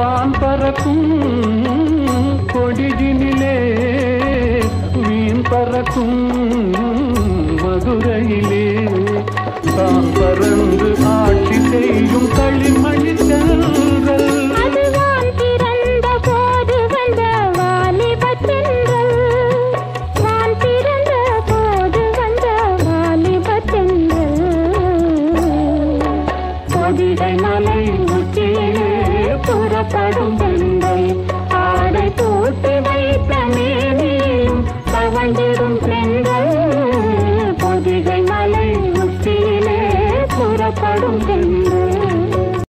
வான் பறக்கும் கொடியினிலே வீண் பறக்கும் மதுரையிலே தான் பறக்கும்